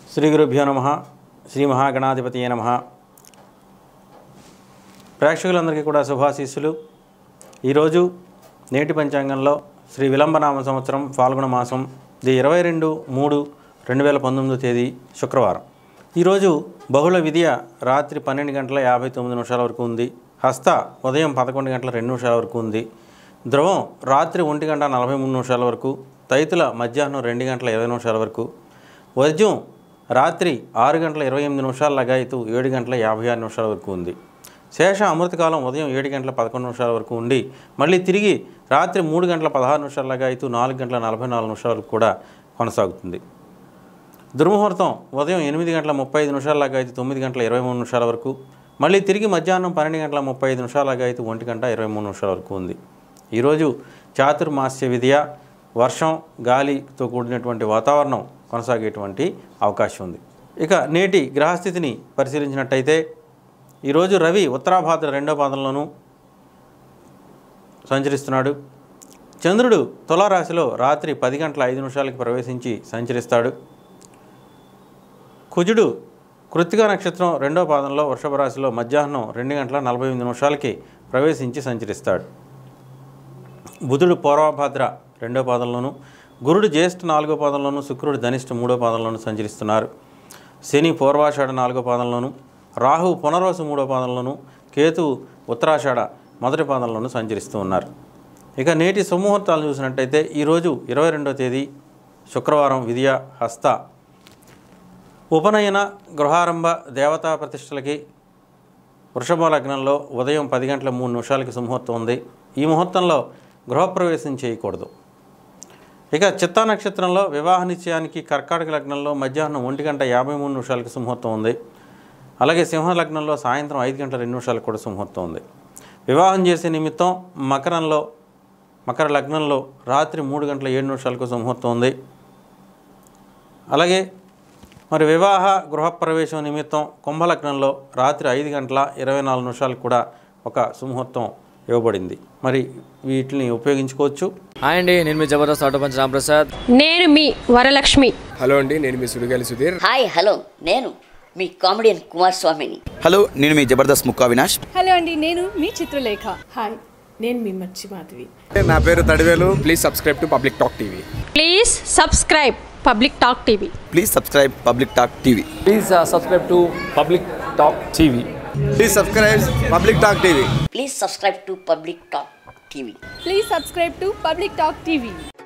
శ్రీ గురుభ్యో నమ శ్రీ మహాగణాధిపతి నమ ప్రేక్షకులందరికీ కూడా శుభాశీస్సులు ఈరోజు నేటి పంచాంగంలో శ్రీ విలంబనామ సంవత్సరం ఫాల్గుణ మాసం ది ఇరవై రెండు మూడు రెండు వేల పంతొమ్మిదో తేదీ శుక్రవారం ఈరోజు బహుళ విద్య రాత్రి పన్నెండు గంటల యాభై తొమ్మిది నిమిషాల వరకు ఉంది హస్త ఉదయం పదకొండు గంటల రెండు నిమిషాల వరకు ఉంది ధ్రువం రాత్రి ఒంటి గంట నలభై మూడు నిమిషాల వరకు తైతుల మధ్యాహ్నం రెండు గంటల ఇరవై నిమిషాల వరకు వర్జ్యం రాత్రి ఆరు గంటల ఇరవై ఎనిమిది నిమిషాల లగాయతు ఏడు గంటల యాభై ఆరు నిమిషాల వరకు ఉంది శేష అమృతకాలం ఉదయం ఏడు గంటల పదకొండు నిమిషాల వరకు ఉండి మళ్ళీ తిరిగి రాత్రి మూడు గంటల పదహారు నిమిషాల లగాయతు నాలుగు గంటల నలభై నాలుగు నిమిషాల వరకు కూడా కొనసాగుతుంది దుర్ముహూర్తం ఉదయం ఎనిమిది గంటల ముప్పై ఐదు నిమిషాల లగాయతు తొమ్మిది గంటల ఇరవై మూడు నిమిషాల వరకు మళ్ళీ తిరిగి మధ్యాహ్నం పన్నెండు గంటల ముప్పై ఐదు నిమిషాల లగాయతు ఒంటి గంట ఇరవై మూడు నిమిషాల వరకు ఉంది ఈరోజు చాతుర్మాస్య విద్య వర్షం గాలితో కూడినటువంటి వాతావరణం కొనసాగేటువంటి అవకాశం ఉంది ఇక నేటి గ్రహస్థితిని పరిశీలించినట్టయితే ఈరోజు రవి ఉత్తరాభాద్ర రెండో పాదంలోనూ సంచరిస్తున్నాడు చంద్రుడు తులారాశిలో రాత్రి పది గంటల ఐదు నిమిషాలకి ప్రవేశించి సంచరిస్తాడు కుజుడు కృత్తిక నక్షత్రం రెండో పాదంలో వృషభ రాశిలో మధ్యాహ్నం రెండు గంటల నలభై ఎనిమిది నిమిషాలకి ప్రవేశించి సంచరిస్తాడు బుధుడు పూర్వభాద్ర రెండో పాదంలోను గురుడు జ్యేష్ఠ నాలుగో పాదంలోను శుక్రుడు ధనిష్ఠ మూడో పాదంలోను సంచరిస్తున్నారు శని పూర్వాషాఢ నాలుగో పాదంలోను రాహు పునర్వసు మూడో పాదంలోను కేతు ఉత్తరాషాఢ మొదటి పాదంలోను సంచరిస్తూ ఉన్నారు ఇక నేటి సుముహూర్తాలు చూసినట్టయితే ఈరోజు ఇరవై రెండో తేదీ శుక్రవారం విద్య హస్త ఉపనయన గృహారంభ దేవతా ప్రతిష్టలకి వృషభ లగ్నంలో ఉదయం పది గంటల మూడు నిమిషాలకి సుముహూర్తం ఉంది ఈ ముహూర్తంలో గృహప్రవేశం చేయకూడదు ఇక చిత్తా నక్షత్రంలో వివాహ నిశ్చయానికి కర్కాటక లగ్నంలో మధ్యాహ్నం ఒంటి గంట యాభై మూడు నిమిషాలకి సుముహూర్తం ఉంది అలాగే సింహ లగ్నంలో సాయంత్రం ఐదు గంటల రెండు నిమిషాలకు కూడా సుముహూర్తం ఉంది వివాహం చేసే నిమిత్తం మకరంలో మకర లగ్నంలో రాత్రి మూడు గంటల ఏడు నిమిషాలకు సుముహూర్తం ఉంది అలాగే మరి వివాహ గృహప్రవేశం నిమిత్తం కుంభలగ్నంలో రాత్రి ఐదు గంటల ఇరవై నాలుగు నిమిషాలకు కూడా ఒక సుముహూర్తం ఇవ్వబడింది మరి వీటిని ఉపయోగించుకోవచ్చు హాయ్ అండి నేను మీ జబర్దస్త్ ఆటో పంచ్ రాంప్రసాద్ నేను మీ వరలక్ష్మి హలో అండి నేను మీ సుడిగాలి సుధీర్ హాయ్ హలో నేను మీ కామెడియన్ కుమార్ స్వామిని హలో నేను మీ జబర్దస్త్ ముక్కా వినాష్ హలో అండి నేను మీ చిత్రలేఖ హాయ్ నేను మీ మర్చి మాధవి నా పేరు Thadivelu please subscribe to public talk TV please subscribe public talk TV please subscribe public talk TV please subscribe to public talk TV please subscribe public talk TV please subscribe to public talk TV please subscribe to public talk TV